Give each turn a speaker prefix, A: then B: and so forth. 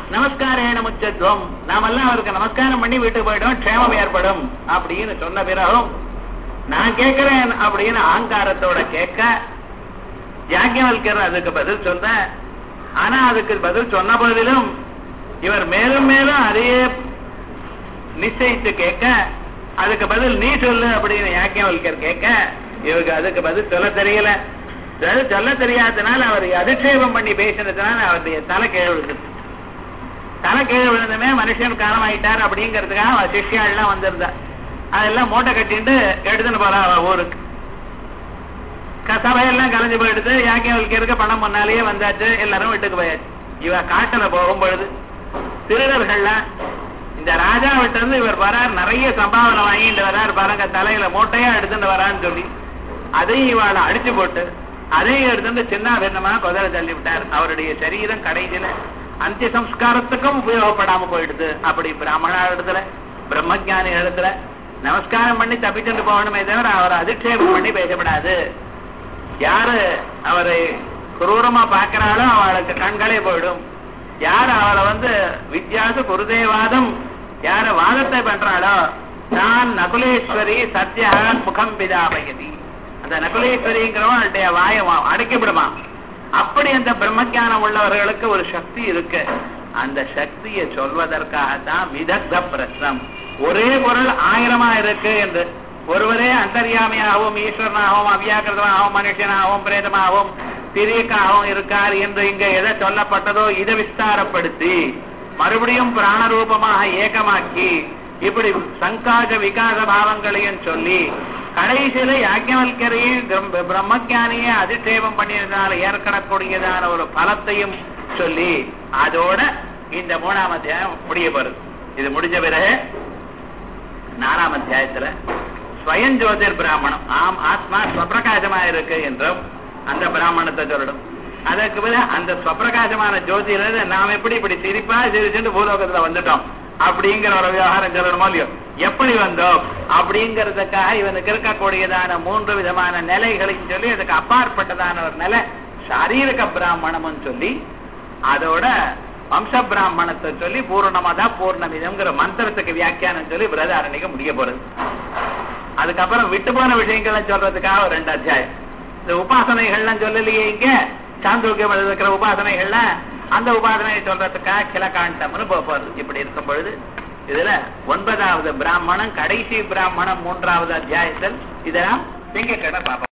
A: நமஸ்காரேன முச்சத்வம் நாமெல்லாம் அவருக்கு நமஸ்காரம் பண்ணி வீட்டுக்கு போயிடும் க்ஷேமம் ஏற்படும் அப்படின்னு சொன்ன பிறகும் நான் கேட்கிறேன் அப்படின்னு ஆங்காரத்தோட கேட்க யாக்கியவல்கர் அதுக்கு பதில் சொன்ன ஆனா அதுக்கு பதில் சொன்ன போதிலும் இவர் மேலும் மேலும் அதையே நிச்சயித்து கேட்க அதுக்கு பதில் நீ சொல்லு அப்படின்னு யாக்கியவல்கர் கேட்க இவருக்கு அதுக்கு பதில் சொல்ல தெரியல அது சொல்ல தெரியாதனால அவர் அதிக்ஷேபம் பண்ணி பேசினதுனால அவருடைய தலை கீழ் விழுது தலை கீழ் விழுந்துமே மனுஷன் காலமாயிட்டார் அப்படிங்கிறதுக்காக அவ சிஷ்யாள்லாம் வந்திருந்தா அதெல்லாம் மூட்டை கட்டிட்டு எடுத்துன்னு போறா அவ ஊருக்கு க- சபையெல்லாம் கலைஞ்சு போயிடுது யாக்கியவல்கருக்கு பணம் முன்னாலேயே வந்தாச்சு எல்லாரும் வீட்டுக்கு போயாச்சு இவ காட்டுல போகும்பொழுது திருடர்கள்லாம் இந்த ராஜா விட்டு இருந்து இவர் வரார் நிறைய சம்பாவனை வாங்கிட்டு வரார் பாருங்க தலையில மூட்டையா எடுத்துட்டு வரான்னு சொல்லி அதையும் இவாளை அடிச்சு போட்டு அதையும் எடுத்துட்டு சின்ன பின்னமா குதிரை தள்ளி விட்டார் அவருடைய சரீரம் கடைசியில அந்திய சம்ஸ்காரத்துக்கும் உபயோகப்படாம போயிடுது அப்படி பிராமணா இடத்துல பிரம்மஜானி இடத்துல நமஸ்காரம் பண்ணி தப்பிச்சுட்டு போகணுமே தவிர அவரை அதிக்ஷேபம் பண்ணி பேசப்படாது யாரு அவரை குரூரமா பார்க்கிறாளோ அவளுக்கு கண்களே போயிடும் யார் அவளை வந்து வித்யாசு குருதேவாதம் யார வாதத்தை பண்றாளோ நான் நகுலேஸ்வரி சத்யா முகம் பிதாபயதி அந்த நகுலேஸ்வரிங்கிறவன் அவளுடைய வாயை வா- அடைக்கிவிடுமா அப்படி அந்த பிரம்மஞானம் உள்ளவர்களுக்கு ஒரு சக்தி இருக்கு அந்த சக்தியை சொல்வதற்காகத்தான் விதக்த பிரஸ்னம் ஒரே பொருள் ஆயிரமா இருக்கு என்று ஒருவரே அந்தர்யாமியாகவும் ஈஸ்வரனாகவும் அவ்யாக்கிரதமாகவும் மனுஷனாகவும் பிரேதமாகவும் திரியக்காகவும் இருக்கார் என்று இங்க எதை சொல்லப்பட்டதோ இதை விஸ்தாரப்படுத்தி மறுபடியும் பிராணரூபமாக ஏகமாக்கி இப்படி சங்காஜ விகாச பாவங்களையும் சொல்லி கடைசியில யாக்கியவல்கரையும் பிரம்- பிரம்மஞானியை அதிஷேபம் பண்ணியதுனால ஏற்கனக்கூடியதான ஒரு பலத்தையும் சொல்லி அதோட இந்த மூணாம் அத்தியாயம் முடிய போறது இது முடிஞ்ச பிறகு நாலாம் அத்தியாயத்துல ஸ்வயம் ஜோதிர் பிராமணம் ஆம் ஆத்மா ஸ்வப்பிரகாசமா இருக்கு என்றும் அந்த பிராமணத்தை சொல்லணும் அதற்கு பிறகு அந்த ஸ்வப்பிரகாசமான ஜோதியில நாம் எப்படி இப்படி சிரிப்பா சிரிச்சுட்டு பூலோகத்துல வந்துட்டோம் அப்படிங்கிற ஒரு விவகாரம் சொல்லணுமோ இல்லையோ எப்படி வந்தோம் அப்படிங்கிறதுக்காக இவனுக்கு இருக்கக்கூடியதான மூன்று விதமான நிலைகளையும் சொல்லி அதுக்கு அப்பாற்பட்டதான ஒரு நிலை சாரீரக பிராமணம்னு சொல்லி அதோட வம்ச பிராமணத்தை சொல்லி பூர்ணமதா பூர்ணமிதம்ங்கிற மந்திரத்துக்கு வியாக்கியானம் சொல்லி பிரதாரணிக்கு முடிய போறது அதுக்கப்புறம் விட்டு போன விஷயங்களை சொல்றதுக்காக ஒரு ரெண்டு அத்தியாயம் இந்த உபாசனைகள்லாம் சொல்லலையே இங்க சாந்தோக்கியம் இருக்கிற உபாசனைகள்லாம் அந்த உபாசனையை சொல்றதுக்காக கிளக்காண்டம்னு போக போறது இப்படி இருக்கும் பொழுது இதுல ஒன்பதாவது பிராமணம் கடைசி பிராமணம் மூன்றாவது அத்தியாயத்தில் இதெல்லாம் திங்கக்கிழமை பார்ப்போம்